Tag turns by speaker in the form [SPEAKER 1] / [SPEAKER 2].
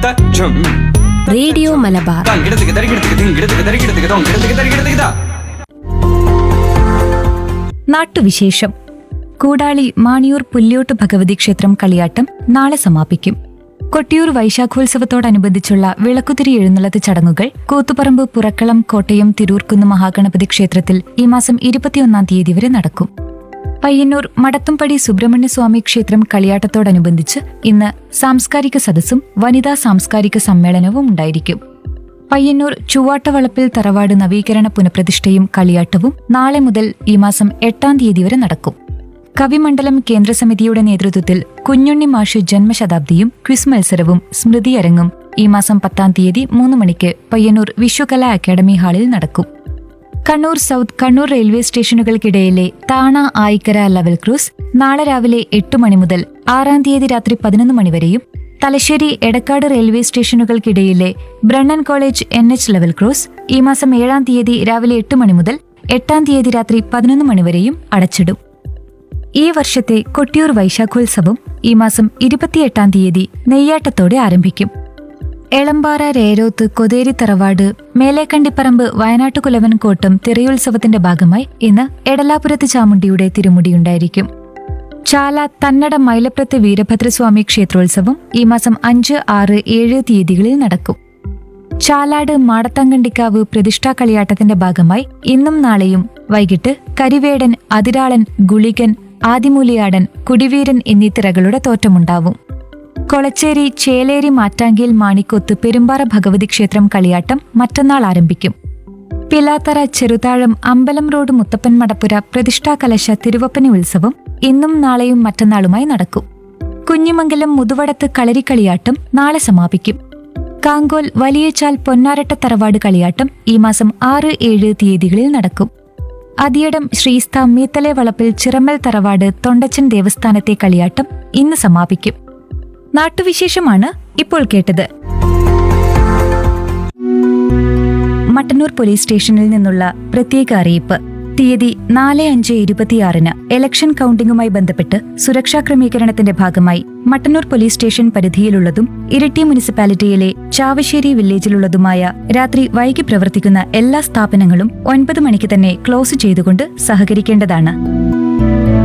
[SPEAKER 1] തച്ചും
[SPEAKER 2] radio Malabar
[SPEAKER 1] തങ്കിടത്തിക്ക് തരികിടത്തിക്ക് തിങ്കിടത്തിക്ക് തരികിടത്തിക്ക് തൊങ്കിടത്തിക്ക് തരികിടത്തിക്ക് താ
[SPEAKER 3] നാട്ടുവിശേഷം കൂടാളി മാണിയൂർ പുല്ല്യോട്ട് ഭഗവതി ക്ഷേത്രം കളിയാട്ടം നാളെ സമാപിക്കും കൊട്ടിയൂർ വൈശാഖോത്സവത്തോടനുബന്ധിച്ചുള്ള വിളക്കുതിരി എഴുന്നള്ളത്ത് ചടങ്ങുകൾ കൂത്തുപറമ്പ് പുറക്കളം കോട്ടയം തിരൂർക്കുന്ന് മഹാഗണപതി ക്ഷേത്രത്തിൽ ഈ മാസം ഇരുപത്തിയൊന്നാം തീയതി വരെ നടക്കും പയ്യന്നൂർ മടത്തുംപടി സുബ്രഹ്മണ്യസ്വാമി ക്ഷേത്രം കളിയാട്ടത്തോടനുബന്ധിച്ച് ഇന്ന് സാംസ്കാരിക സദസ്സും വനിതാ സാംസ്കാരിക സമ്മേളനവും ഉണ്ടായിരിക്കും പയ്യന്നൂർ ചുവാട്ടവളപ്പിൽ തറവാട് നവീകരണ പുനഃപ്രതിഷ്ഠയും കളിയാട്ടവും നാളെ മുതൽ ഈ മാസം എട്ടാം തീയതി വരെ നടക്കും കവിമണ്ഡലം കേന്ദ്രസമിതിയുടെ നേതൃത്വത്തിൽ കുഞ്ഞുണ്ണി മാഷ് ജന്മശതാബ്ദിയും ക്വിസ് മത്സരവും സ്മൃതി അരങ്ങും ഈ മാസം പത്താം തീയതി മൂന്ന് മണിക്ക് പയ്യന്നൂർ വിശ്വകലാ അക്കാദമി ഹാളിൽ നടക്കും കണ്ണൂർ സൗത്ത് കണ്ണൂർ റെയിൽവേ സ്റ്റേഷനുകൾക്കിടയിലെ താണ ആയിക്കര ലെവൽ ക്രൂസ് നാളെ രാവിലെ എട്ട് മണി മുതൽ ആറാം തീയതി രാത്രി പതിനൊന്ന് മണിവരെയും തലശ്ശേരി എടക്കാട് റെയിൽവേ സ്റ്റേഷനുകൾക്കിടയിലെ Brennan college N H level cross ഈ മാസം ഏഴാം തീയതി രാവിലെ എട്ട് മണി മുതൽ എട്ടാം തീയതി രാത്രി പതിനൊന്ന് മണിവരെയും അടച്ചിടും ഈ വർഷത്തെ കൊട്ടിയൂർ വൈശാഖോത്സവം ഈ മാസം ഇരുപത്തിയെട്ടാം തീയതി നെയ്യാട്ടത്തോടെ ആരംഭിക്കും എളമ്പാറ രേരോത്ത് കൊതേരി തറവാട് മേലേക്കണ്ടിപ്പറമ്പ് വയനാട്ടുകുലവൻ കോട്ടം തിറയുത്സവത്തിന്റെ ഭാഗമായി ഇന്ന് എടലാപുരത്ത് ചാമുണ്ടിയുടെ തിരുമുടിയുണ്ടായിരിക്കും ചാല തന്നട മൈലപ്രത്ത് വീരഭദ്രസ്വാമി ക്ഷേത്രോത്സവം ഈ മാസം അഞ്ച് ആറ് ഏഴ് തീയതികളിൽ നടക്കും ചാലാട് മാടത്തങ്കണ്ടിക്കാവ് പ്രതിഷ്ഠാ കളിയാട്ടത്തിന്റെ ഭാഗമായി ഇന്നും നാളെയും വൈകിട്ട് കരിവേടൻ അതിരാളൻ ഗുളികൻ ആദിമൂലിയാടൻ കുടിവീരൻ എന്നീ തിറകളുടെ തോറ്റമുണ്ടാവും കൊളച്ചേരി ചേലേരി മാറ്റാങ്കിൽ മാണിക്കൊത്ത് പെരുമ്പാറ ഭഗവതി ക്ഷേത്രം കളിയാട്ടം മറ്റന്നാൾ ആരംഭിക്കും പിലാത്തറ ചെറുതാഴം അമ്പലം റോഡ് മുത്തപ്പൻ മടപ്പുര പ്രതിഷ്ഠാ കലശ തിരുവപ്പന ഉത്സവം ഇന്നും നാളെയും മറ്റന്നാളുമായി നടക്കും കുഞ്ഞിമംഗലം മുതുവടത്ത് കളരിക്കളിയാട്ടം നാളെ സമാപിക്കും കാങ്കോൽ വലിയച്ചാൽ പൊന്നാരട്ട തറവാട് കളിയാട്ടം ഈ മാസം ആറ് ഏഴ് തീയതികളിൽ നടക്കും അതിയടം ശ്രീസ്ത മീത്തലെ വളപ്പിൽ ചിറമ്മൽ തറവാട് തൊണ്ടച്ചൻ ദേവസ്ഥാനത്തെ കളിയാട്ടം ഇന്ന് സമാപിക്കും നാട്ടുവിശേഷമാണ് ഇപ്പോൾ കേട്ടത് മട്ടന്നൂർ പോലീസ് സ്റ്റേഷനിൽ നിന്നുള്ള പ്രത്യേക അറിയിപ്പ് തീയതി നാല് അഞ്ച് ഇരുപത്തിയാറിന് ഇലക്ഷൻ കൗണ്ടിംഗുമായി ബന്ധപ്പെട്ട് സുരക്ഷാ ക്രമീകരണത്തിന്റെ ഭാഗമായി മട്ടന്നൂർ പോലീസ് സ്റ്റേഷൻ പരിധിയിലുള്ളതും ഇരിട്ടി മുനിസിപ്പാലിറ്റിയിലെ ചാവശ്ശേരി വില്ലേജിലുള്ളതുമായ രാത്രി വൈകി പ്രവർത്തിക്കുന്ന എല്ലാ സ്ഥാപനങ്ങളും ഒൻപത് മണിക്ക് തന്നെ ക്ലോസ് ചെയ്തുകൊണ്ട് സഹകരിക്കേണ്ടതാണ്